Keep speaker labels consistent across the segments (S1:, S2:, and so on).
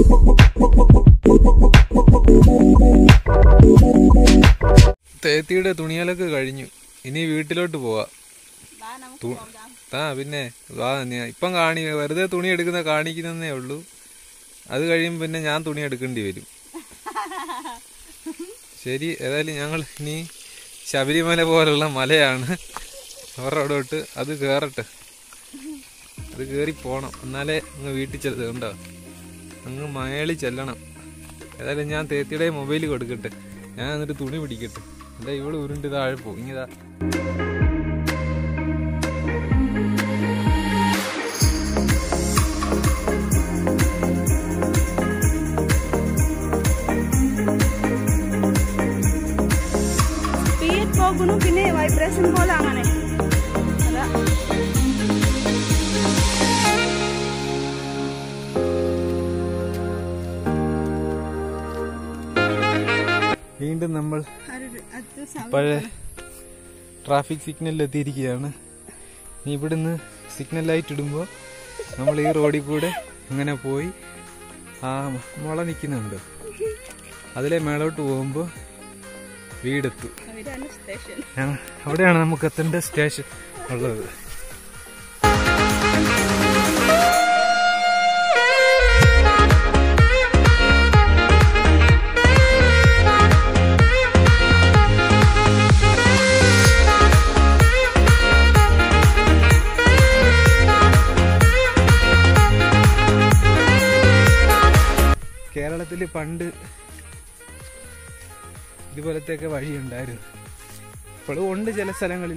S1: തേത്തിയുടെ തുണിയലൊക്കെ കഴിഞ്ഞു ഇനി വീട്ടിലോട്ട് പോവാ
S2: വാ നമുക്ക്
S1: തു-
S2: പോകാം
S1: ആ പിന്നെ വാ ഞാൻ ഇപ്പം കാണി വെറുതെ തുണി എടുക്കുന്ന കാണിക്കുന്നതേ ഉള്ളൂ അത് കഴിയുമ്പോൾ പിന്നെ ഞാൻ തുണി എടുക്കേണ്ടി വരും ശരി ഏതായാലും ഞങ്ങൾ ഇനി ശബരിമല പോലുള്ള മലയാണ് അവരോടോട്ട് അത് കയറട്ടെ അത് കയറി പോണം എന്നാലേ അങ്ങ് വീട്ടിൽ ചെല്ലത് കണ്ടോ അങ്ങ് മയളി ചെല്ലണം ഏതായാലും ഞാൻ തേത്തിയുടെ മൊബൈൽ കൊടുക്കട്ടെ ഞാൻ എന്നിട്ട് തുണി പിടിക്കട്ടെ എന്താ ഇവിടെ ഉരുണ്ട് താഴെ പോകും ഇങ്ങതാ
S2: സ്പീഡ് പോകുന്നു പിന്നെ വൈബ്രേഷൻ പോലെ അങ്ങനെ അതാ
S1: വീണ്ടും നമ്മൾ
S2: ഒരു- അത് സൗ-
S1: പഴയ ട്രാഫിക് സിഗ്നലിൽ എത്തിയിരിക്കുകയാണ് ഇനി ഇവിടുന്ന് സിഗ്നൽ ലൈറ്റ് ഇടുമ്പോൾ നമ്മൾ ഈ റോഡിൽ കൂടെ ഇങ്ങനെ പോയി ആ മുള നിൽക്കുന്നുണ്ട് അതിലെ മേളോട്ട് പോകുമ്പോൾ വീടെത്തും
S2: അവിടെയാണ് സ്റ്റേഷൻ
S1: ഞങ്ങ- അവിടെയാണ് നമുക്ക് എത്തേണ്ട സ്റ്റേഷൻ ഉള്ളത് കേരളത്തിൽ പണ്ട് ഇതുപോലത്തെയൊക്കെ വഴിയുണ്ടായിരുന്നു ഇപ്പോഴും ഉണ്ട് ചില സ്ഥലങ്ങളിൽ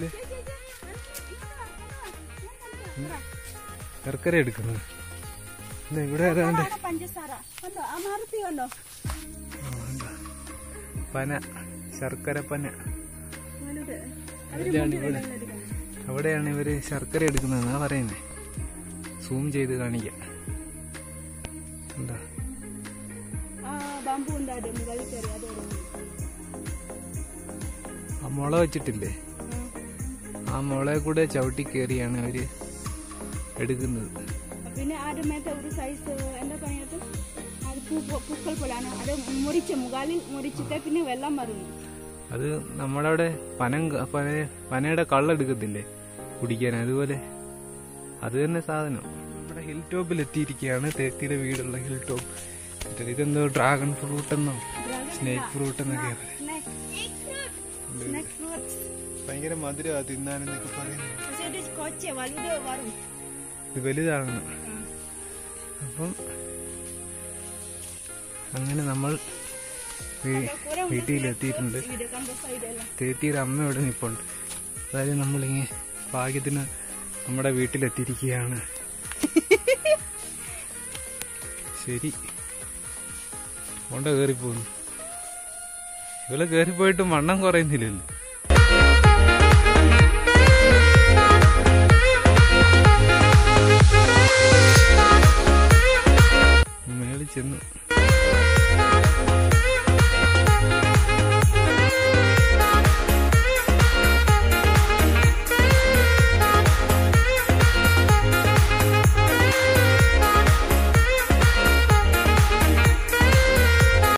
S1: ശർക്കര എടുക്കുന്നത് ഇന്ന് ഇവിടെ ഏതാണ്ട്
S2: അതാണ് പഞ്ചസാര കണ്ടോ ആ മാറുതി കണ്ടോ
S1: ആ, ഉണ്ട്. പന ശർക്കര പന
S2: വലുത്
S1: അവിടെയാണ് ഇവിടെ അവിടെയാണ് ഇവര് ശർക്കര എടുക്കുന്നതെന്നാ പറയുന്നത് സൂം ചെയ്ത് കാണിക്കാം എന്താ
S2: ആ ബാമ്പു ഉണ്ടായിട്ട് മുകളിൽ കയറി അത്
S1: ആ മുള വെച്ചിട്ടില്ലേ ആ മുളയെ കൂടെ ചവിട്ടി കയറിയാണ് അവര് എടുക്കുന്നത്
S2: പിന്നെ ആദ്യമേത്തെ ഒരു സൈസ് എന്താ പറയുന്നത് അത് പൂ പൂക്കൾ പോലാണ് അത് മുറിച്ച് മുകളിൽ മുറിച്ചിട്ട് പിന്നെ വെള്ളം വരുന്നു
S1: അത് നമ്മളവിടെ പനം ക- പന പനയുടെ കള്ളെടുക്കത്തില്ലേ കുടിക്കാൻ അതുപോലെ അത് തന്നെ സാധനം നമ്മുടെ ഹിൽ ടോപ്പിൽ എത്തിയിരിക്കുകയാണ് തേത്തിയുടെ വീടുള്ള ഹിൽ ടോപ്പ് മറ്റേ ഇതെന്തോ ഡ്രാഗൺ ഫ്രൂട്ട് എന്നോ സ്നേക്ക് ഫ്രൂട്ട് എന്നൊക്കെ
S2: സ്നാക്ക് ഫ്രൂട്ട്സ്
S1: ഭയങ്കര മധുരമാ തിന്നാനെന്നൊക്കെ പറയുന്നത്
S2: പക്ഷേ ഇത് കൊച്ചെ വലുത് വരും
S1: ഇത് വലുതാണ് അപ്പം അങ്ങനെ നമ്മൾ വീ- വീട്ടിലെത്തിയിട്ടുണ്ട്
S2: ഇത് കണ്ട സൈഡെല്ലാം
S1: തേത്തിയുടെ അമ്മ ഇവിടെ നിൽപ്പുണ്ട് അതായത് നമ്മളിങ്ങനെ ഭാഗ്യത്തിന് നമ്മുടെ വീട്ടിലെത്തിയിരിക്കുകയാണ് ശരി കൊണ്ട കയറിപ്പോന്നു ഇവള് കയറിപ്പോയിട്ട് വണ്ണം കുറയുന്നില്ലല്ലോ